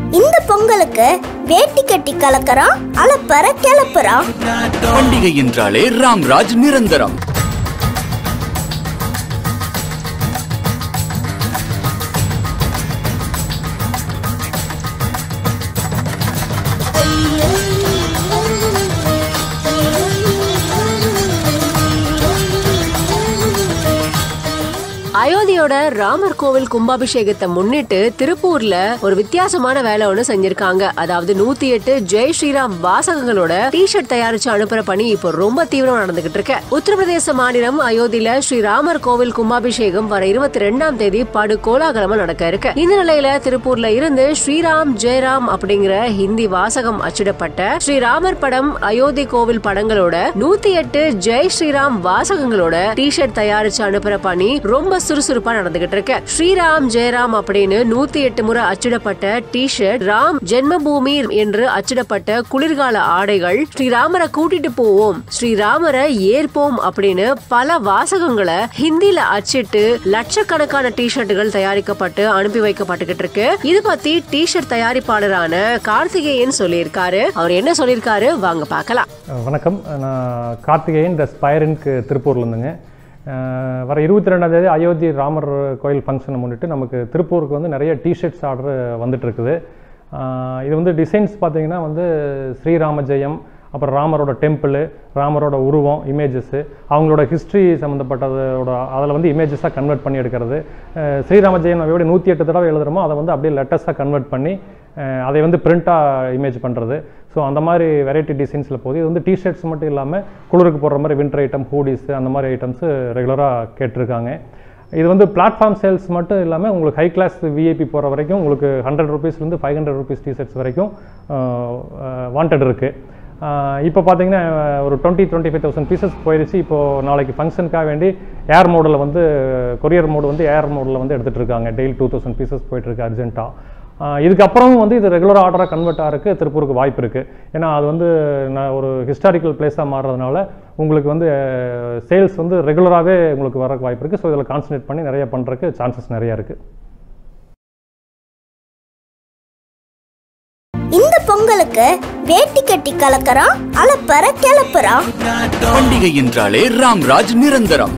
இந்த பொங்கலுக்கு வேட்டி கட்டி கலக்கறான் அலப்பற கிளப்புறான் பண்டிகை என்றாலே ராம்ராஜ் நிரந்தரம் அயோத்தியோட ராமர் கோவில் கும்பாபிஷேகத்தை முன்னிட்டு திருப்பூர்ல ஒரு வித்தியாசமான வேலை ஒண்ணு செஞ்சிருக்காங்க அதாவது நூத்தி எட்டு ஜெய் ஸ்ரீராம் வாசகங்களோட டிஷர்ட் தயாரிச்சு அனுப்புற பணி இப்போ ரொம்ப தீவிரம் நடந்துகிட்டு இருக்கு உத்தரப்பிரதேச மாநிலம் அயோத்தியில ஸ்ரீராமர் கோவில் கும்பாபிஷேகம் வர இருபத்தி ரெண்டாம் தேதி படு கோலாகலமா நடக்க இருக்கு இந்த நிலையில திருப்பூர்ல இருந்து ஸ்ரீராம் ஜெயராம் அப்படிங்கிற ஹிந்தி வாசகம் அச்சிடப்பட்ட ஸ்ரீராமர் படம் அயோத்தி கோவில் படங்களோட நூத்தி எட்டு ஜெய் ஸ்ரீராம் வாசகங்களோட டிஷர்ட் தயாரிச்சு அனுப்புற பணி ரொம்ப சுறுசுறுப்பா நடந்துகிட்டு இருக்கு ஸ்ரீராம் ஜெயராம் அப்படின்னு நூத்தி எட்டு முறை அச்சிடப்பட்ட டிஷர்ட் ராம் ஜென்மபூமி என்று அச்சிடப்பட்ட குளிர்கால ஆடைகள் ஸ்ரீராமரை கூட்டிட்டு போவோம் ஸ்ரீராமரை ஏற்போம் அப்படின்னு பல வாசகங்களை ஹிந்தில அச்சிட்டு லட்சக்கணக்கான டிஷர்ட்டுகள் தயாரிக்கப்பட்டு அனுப்பி வைக்கப்பட்டுகிட்டு இருக்கு இது பத்தி டிஷர்ட் தயாரிப்பாளரான கார்த்திகேயன் சொல்லியிருக்காரு அவர் என்ன சொல்லியிருக்காரு வாங்க பார்க்கலாம் வணக்கம் நான் கார்த்திகேயன் த ஸ்பைரனுக்கு திருப்பூர்ல இருந்துங்க அஹ் வர இருபத்தி ரெண்டாம் தேதி அயோத்தி ராமர் கோயில் ஃபங்க்ஷனை முன்னிட்டு நமக்கு திருப்பூருக்கு வந்து நிறைய டிஷர்ட்ஸ் ஆர்டர் வந்துட்டு இருக்குது அஹ் இது வந்து டிசைன்ஸ் பார்த்தீங்கன்னா வந்து ஸ்ரீராம ஜெயம் அப்புறம் ராமரோட டெம்பிள் ராமரோட உருவம் இமேஜஸ்ஸு அவங்களோட ஹிஸ்ட்ரி சம்மந்தப்பட்டதோட அதில் வந்து இமேஜஸாக கன்வெர்ட் பண்ணி எடுக்கிறது அஹ் ஸ்ரீராம ஜெயம் எப்படி நூற்றி எட்டு தடவை எழுதுறோமோ அதை வந்து அப்படியே லெட்டர்ஸாக கன்வெர்ட் பண்ணி அஹ் அதை வந்து பிரிண்ட்டாக இமேஜ் பண்ணுறது ஸோ அந்த மாதிரி வெரைட்டி டிசைன்ஸில் போகுது இது வந்து டிஷர்ட்ஸ் மட்டும் இல்லாமல் குளிருக்கு போடுற மாதிரி வின்டர் ஐட்டம் ஹூடிஸ் அந்த மாதிரி ஐட்டம்ஸு ரெகுலராக கேட்டிருக்காங்க இது வந்து பிளாட்ஃபார்ம் சேல்ஸ் மட்டும் இல்லாமல் உங்களுக்கு ஹை கிளாஸ் விஐபி போகிற வரைக்கும் உங்களுக்கு ஹண்ட்ரட் ருபீஸ்லேருந்து ஃபைவ் ஹண்ட்ரட் ருபீஸ் டிஷர்ட்ஸ் வரைக்கும் வாண்டட் இருக்குது இப்போ பார்த்தீங்கன்னா ஒரு twenty twenty five thousand pieces போயிடுச்சு இப்போது நாளைக்கு ஃபங்க்ஷனுக்காக வேண்டி ஏர் மோடில் வந்து கொரியர் மோடு வந்து ஏர் மோடில் வந்து எடுத்துகிட்டு இருக்காங்க டெய்லி டூ தௌசண்ட் பீசஸ் போயிட்டுருக்கு அர்ஜென்ட்டாக இதுக்கப்புறம் வந்து இது ரெகுலர் ஆர்டராக கன்வெர்ட் ஆகிறதுக்கு திருப்பூருக்கு வாய்ப்பு இருக்குது ஏன்னா அது வந்து நான் ஒரு ஹிஸ்டாரிக்கல் பிளேஸாக மாறுறதுனால உங்களுக்கு வந்து சேல்ஸ் வந்து ரெகுலராகவே உங்களுக்கு வரக்கு வாய்ப்பு இருக்குது ஸோ இதில் கான்சன்ட்ரேட் பண்ணி நிறைய பண்ணுறதுக்கு சான்சஸ் நிறையா இருக்குது இந்த பொங்கலுக்கு வேட்டி கட்டி கலக்கறான் அலப்பற கிளப்புறான் பண்டிகை என்றாலே ராம்ராஜ் நிரந்தரம்